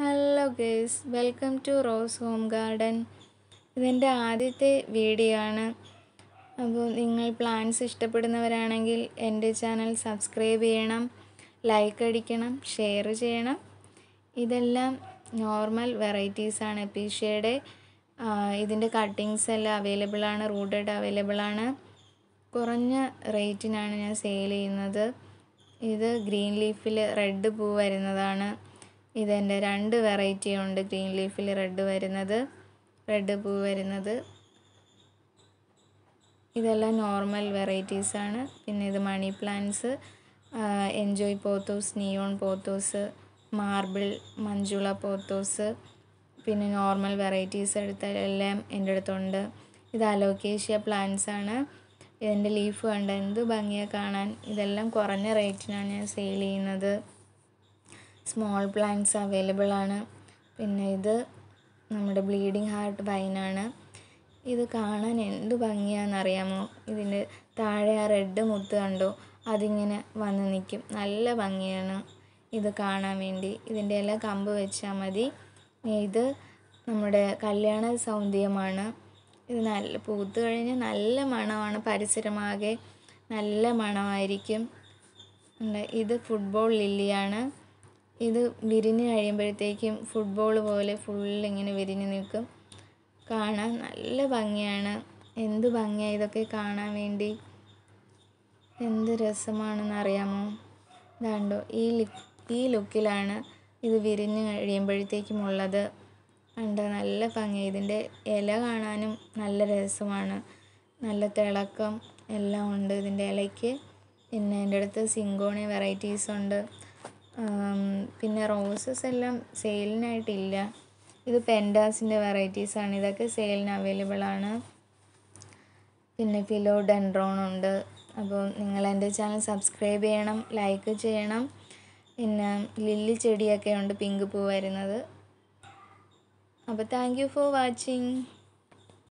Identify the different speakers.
Speaker 1: hello guys welcome to Rose Home Garden ഇതെൻ്റെ ആദ്യത്തെ video ആണ് അപ്പോൾ നിങ്ങൾ പ്ലാന്റ്സ് ഇഷ്ടപ്പെടുന്നവരാണെങ്കിൽ എൻ്റെ ചാനൽ സബ്സ്ക്രൈബ് ചെയ്യണം ലൈക്ക് അടിക്കണം ഷെയർ ചെയ്യണം ഇതെല്ലാം നോർമൽ വെറൈറ്റീസാണ് എപ്പീഷ്യയുടെ ഇതിൻ്റെ കട്ടിങ്സ് എല്ലാം അവൈലബിൾ ആണ് റൂട്ടഡ് അവൈലബിൾ ആണ് കുറഞ്ഞ റേറ്റിനാണ് ഞാൻ സെയിൽ ചെയ്യുന്നത് ഇത് ഗ്രീൻ ലീഫിൽ റെഡ് പൂ വരുന്നതാണ് ഇതെൻ്റെ രണ്ട് വെറൈറ്റി ഉണ്ട് ഗ്രീൻ ലീഫിൽ റെഡ് വരുന്നത് റെഡ് പൂ വരുന്നത് ഇതെല്ലാം നോർമൽ വെറൈറ്റീസാണ് പിന്നെ ഇത് money plants enjoy pothos neon pothos marble Manjula pothos പിന്നെ നോർമൽ വെറൈറ്റീസ് എടുത്താൽ എല്ലാം എൻ്റെ അടുത്തുണ്ട് ഇത് അലോക്കേഷ്യ പ്ലാന്റ്സ് ആണ് ഇതിൻ്റെ ലീഫ് കണ്ട എന്ത് ഭംഗിയാണ് കാണാൻ ഇതെല്ലാം കുറഞ്ഞ റേറ്റിനാണ് ഞാൻ സെയിൽ ചെയ്യുന്നത് സ്മോൾ പ്ലാന്റ്സ് അവൈലബിൾ ആണ് പിന്നെ ഇത് നമ്മുടെ ബ്ലീഡിങ് ഹാർട്ട് വൈനാണ് ഇത് കാണാൻ എന്ത് ഭംഗിയാണെന്നറിയാമോ ഇതിൻ്റെ താഴെ ആ റെഡ് മുത്ത് കണ്ടോ അതിങ്ങനെ വന്ന് നിൽക്കും നല്ല ഭംഗിയാണ് ഇത് കാണാൻ വേണ്ടി ഇതിൻ്റെ എല്ലാം കമ്പ് വെച്ചാൽ മതി ഇത് നമ്മുടെ കല്യാണ സൗന്ദര്യമാണ് ഇത് നല്ല പൂത്ത് കഴിഞ്ഞ് നല്ല മണമാണ് പരിസരമാകെ നല്ല മണമായിരിക്കും ഇത് ഫുട്ബോൾ ലില്ലിയാണ് ഇത് വിരിഞ്ഞ് കഴിയുമ്പോഴത്തേക്കും ഫുട്ബോൾ പോലെ ഫുൾ ഇങ്ങനെ വിരിഞ്ഞ് നിൽക്കും കാണാൻ നല്ല ഭംഗിയാണ് എന്ത് ഭംഗിയാണ് ഇതൊക്കെ കാണാൻ വേണ്ടി എന്ത് രസമാണെന്ന് അറിയാമോ ഇതാണ്ടോ ഈ ലിപ് ഈ ലുക്കിലാണ് ഇത് വിരിഞ്ഞ് കഴിയുമ്പോഴത്തേക്കും ഉള്ളത് കണ്ടോ നല്ല ഭംഗി ഇതിൻ്റെ ഇല കാണാനും നല്ല രസമാണ് നല്ല തിളക്കം എല്ലാം ഉണ്ട് ഇതിൻ്റെ ഇലയ്ക്ക് പിന്നെ എൻ്റെ അടുത്ത് സിങ്കോണി വെറൈറ്റീസ് ഉണ്ട് പിന്നെ റോസസ് എല്ലാം സെയിലിനായിട്ടില്ല ഇത് പെൻഡാസിൻ്റെ വെറൈറ്റീസാണ് ഇതൊക്കെ സെയിലിന് അവൈലബിൾ ആണ് പിന്നെ ഫിലോ ഡെൻഡ്രോൺ ഉണ്ട് അപ്പോൾ നിങ്ങൾ എൻ്റെ ചാനൽ സബ്സ്ക്രൈബ് ചെയ്യണം ലൈക്ക് ചെയ്യണം പിന്നെ ലില്ലി ചെടിയൊക്കെ ഉണ്ട് പിങ്ക് പൂ വരുന്നത് അപ്പോൾ താങ്ക് യു ഫോർ വാച്ചിങ്